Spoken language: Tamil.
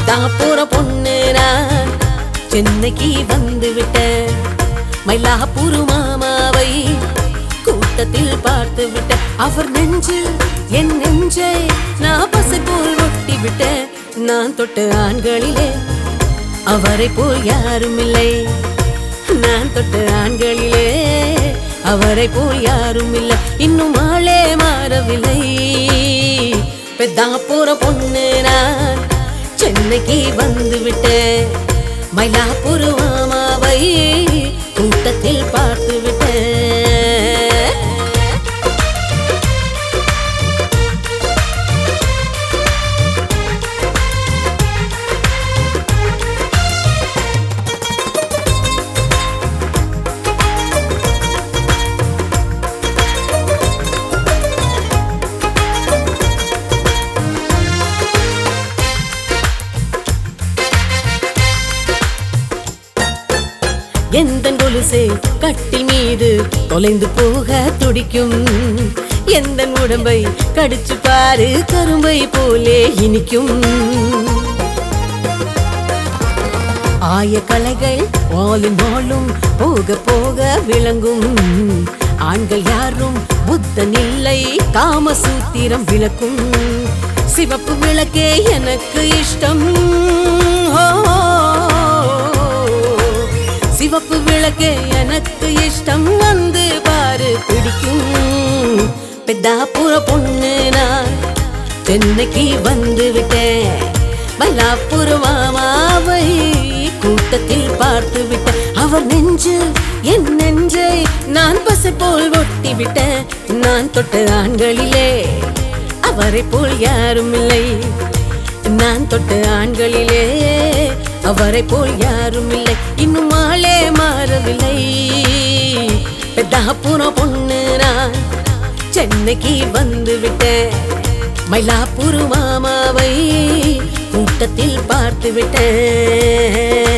பெத்தாக போற பொண்ணு நான் சென்னைக்கு வந்து விட்டேன் மயிலாப்பூர் மாமாவை கூட்டத்தில் பார்த்து விட்டேன் அவர் நெஞ்சில் என் நெஞ்சை நான் பசை போல் ஒட்டி விட்டேன் நான் தொட்ட ஆண்களிலே அவரை போல் யாரும் இல்லை நான் தொட்ட ஆண்களிலே அவரை போல் யாரும் இல்லை இன்னும் ஆளே மாறவில்லை பெத்தாக போற பொண்ணு நான் சென்னைக்கு வந்து விட்டேன் மயிலாப்பூர் மாமாவை கூட்டத்தில் பார்த்து விட்டேன் எந்த கொலுசே கட்டில் மீது தொலைந்து போக துடிக்கும் எந்த உடம்பை கடிச்சு பாரு கரும்பை போலே இனிக்கும் ஆய கலைகள் ஆலும் ஆளும் போக போக விளங்கும் ஆண்கள் யாரும் புத்தன் இல்லை காமசூத்திரம் விளக்கும் சிவப்பு விளக்கே எனக்கு இஷ்டம் ஓ சிவப்பு விளக்கே எனக்கு இஷ்டம் வந்து பாரு பிடிக்கும் பெத்தாப்புற பொண்ணு நான் சென்னைக்கு வந்து விட்டேன் பல்லாப்புற மாமாவை கூட்டத்தில் பார்த்து விட்டேன் அவர் நெஞ்சு என் நெஞ்சை நான் பசை போல் ஒட்டி விட்டேன் நான் தொட்ட ஆண்களிலே அவரை போல் யாரும் இல்லை நான் தொட்ட ஆண்களிலே அவரை போல் யாரும் இல்லை இன்னும் ஆளே மாறவில்லை பெத்தாப்புற பொண்ணு நான் சென்னைக்கு வந்து விட்டேன் மயிலாப்பூர் மாமாவை கூட்டத்தில் பார்த்து விட்டேன்